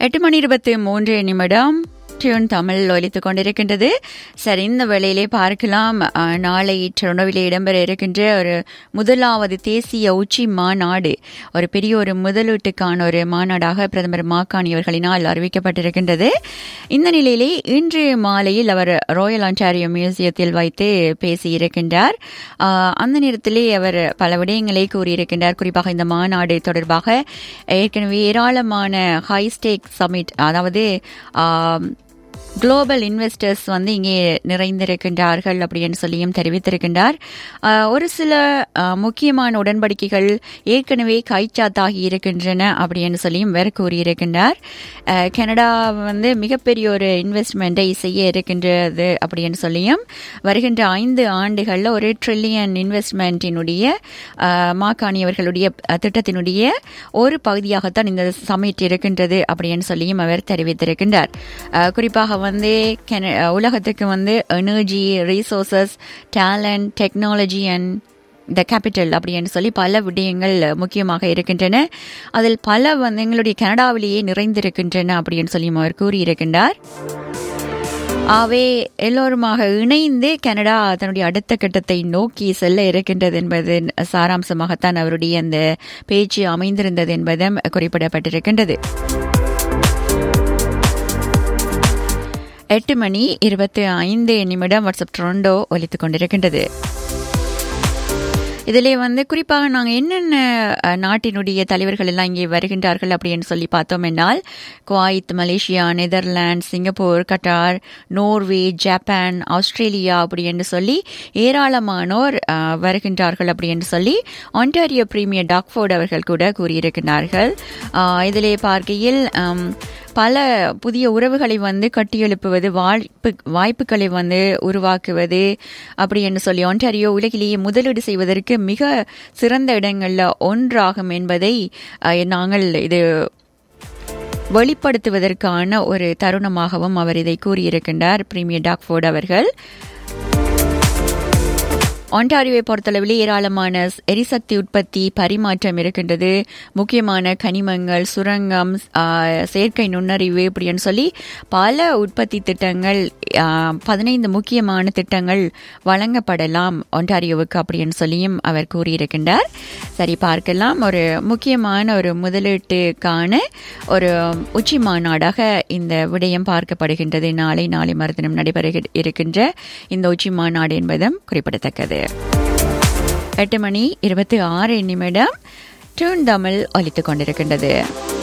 எட்டு மணி இருபத்தி மூன்று நிமிடம் டியூன் தமிழ் ஒலித்துக் கொண்டிருக்கின்றது சரி இந்த வேளையிலே பார்க்கலாம் அஹ், நாளை டொரண்டோவிலே இடம்பெற இருக்கின்ற ஒரு முதலாவது தேசிய உச்சி மாநாடு ஒரு பெரிய ஒரு முதலீட்டுக்கான ஒரு மாநாடாக பிரதமர் மாக்காணி அவர்களினால் அறிவிக்கப்பட்டிருக்கின்றது இந்த நிலையிலே இன்று மாலையில் அவர் ராயல் ஆன்டாரியோ மியூசியத்தில் வைத்து பேசியிருக்கின்றார் அஹ், அந்த நேரத்திலே அவர் பல விடயங்களை கூறியிருக்கின்றார் குறிப்பாக இந்த மாநாடு தொடர்பாக ஏற்கனவே ஏராளமான ஹை ஸ்டேக் சமிட் அதாவது ஆம், குளோபல் இன்வெஸ்டர்ஸ் வந்து இங்கே நிறைந்திருக்கின்றார்கள் அப்படின்னு சொல்லியும் தெரிவித்திருக்கின்றார் ஆஹ், ஒரு சில ஆஹ், முக்கியமான உடன்படிக்கைகள் ஏற்கனவே கைச்சாத்தாகி இருக்கின்றன அப்படின்னு சொல்லியும் வேற கூறியிருக்கின்றார் ஆஹ், கனடா வந்து மிகப்பெரிய ஒரு இன்வெஸ்ட்மெண்ட்டை செய்ய இருக்கின்றது அப்படின்னு சொல்லியும் வருகின்ற ஐந்து ஆண்டுகளில் ஒரு ட்ரில்லியன் இன்வெஸ்ட்மெண்ட்டினுடைய மாக்காணி அவர்களுடைய அஹ், திட்டத்தினுடைய ஒரு பகுதியாகத்தான் இந்த சமிட் இருக்கின்றது அப்படின்னு சொல்லியும் அவர் தெரிவித்திருக்கின்றார் அஹ், குறிப்பாக வந்து கென- அஹ், உலகத்துக்கு வந்து energy resources talent technology and the capital அப்படின்னு சொல்லி பல விடயங்கள் முக்கியமாக இருக்கின்றன அதில் பல வந்து எங்களுடைய கனடாவிலேயே நிறைந்திருக்கின்றன அப்படின்னு சொல்லியும் அவர் கூறியிருக்கின்றார் ஆகவே எல்லோருமாக இணைந்து கனடா தன்னுடைய அடுத்த கட்டத்தை நோக்கி செல்ல இருக்கின்றது என்பது சாராம்சமாகத்தான் அவருடைய அந்த பேச்சு அமைந்திருந்தது என்பதும் குறிப்பிடப்பட்டிருக்கின்றது எட்டு மணி இருபத்தி ஐந்து நிமிடம் வாட்ஸ்அப் ட்ரோண்டோ ஒலித்துக் கொண்டிருக்கின்றது இதிலே வந்து குறிப்பாக நாங்கள் என்னென்ன அஹ், நாட்டினுடைய தலைவர்கள் எல்லாம் இங்கே வருகின்றார்கள் அப்படின்னு சொல்லி பார்த்தோம் என்றால் Kuwait Malaysia Netherlands Singapore Qatar Norway Japan Australia அப்படி என்று சொல்லி ஏராளமானோர் அஹ், வருகின்றார்கள் அப்படி என்று சொல்லி ஒன்டாரியோ பிரீமியர் டாக்ஃபோர்ட் அவர்கள் கூட கூறியிருக்கிறார்கள் அஹ், இதிலே பார்க்கையில் அம், பல புதிய உறவுகளை வந்து கட்டியெழுப்புவது வாய்ப்பு வாய்ப்புகளை வந்து உருவாக்குவது அப்படி என்று சொல்லி ஒன்டாரியோ உலகிலேயே முதலீடு செய்வதற்கு மிக சிறந்த இடங்கள்ல ஒன்றாகும் என்பதை அஹ், நாங்கள் இது வெளிப்படுத்துவதற்கான ஒரு தருணமாகவும் அவர் இதை கூறியிருக்கின்றார் பிரீமியர் டாக்ஃபோர்ட் அவர்கள் ஒன்டாரியோவை பொறுத்தளவில் ஏராளமான ஸ்- எரிசக்தி உற்பத்தி பரிமாற்றம் இருக்கின்றது முக்கியமான கனிமங்கள் சுரங்கம் ஆ, செயற்கை நுண்ணறிவு இப்படின்னு சொல்லி பல உற்பத்தி திட்டங்கள் ஆ, பதினைந்து முக்கியமான திட்டங்கள் வழங்கப்படலாம் ஒன்டாரியோவுக்கு அப்படின்னு சொல்லியும் அவர் கூறியிருக்கின்றார் சரி பார்க்கலாம் ஒரு முக்கியமான ஒரு முதலீட்டுக்கான ஒரு உச்சி மாநாடாக இந்த விடயம் பார்க்கப்படுகின்றது நாளை நாளை மறுதினம் நடைபெற இருக்கின்ற இந்த உச்சி மாநாடு என்பதும் குறிப்பிடத்தக்கது எட்டு மணி இருபத்தி ஆறு நிமிடம் டூன் தமிழ் ஒலித்துக் கொண்டிருக்கின்றது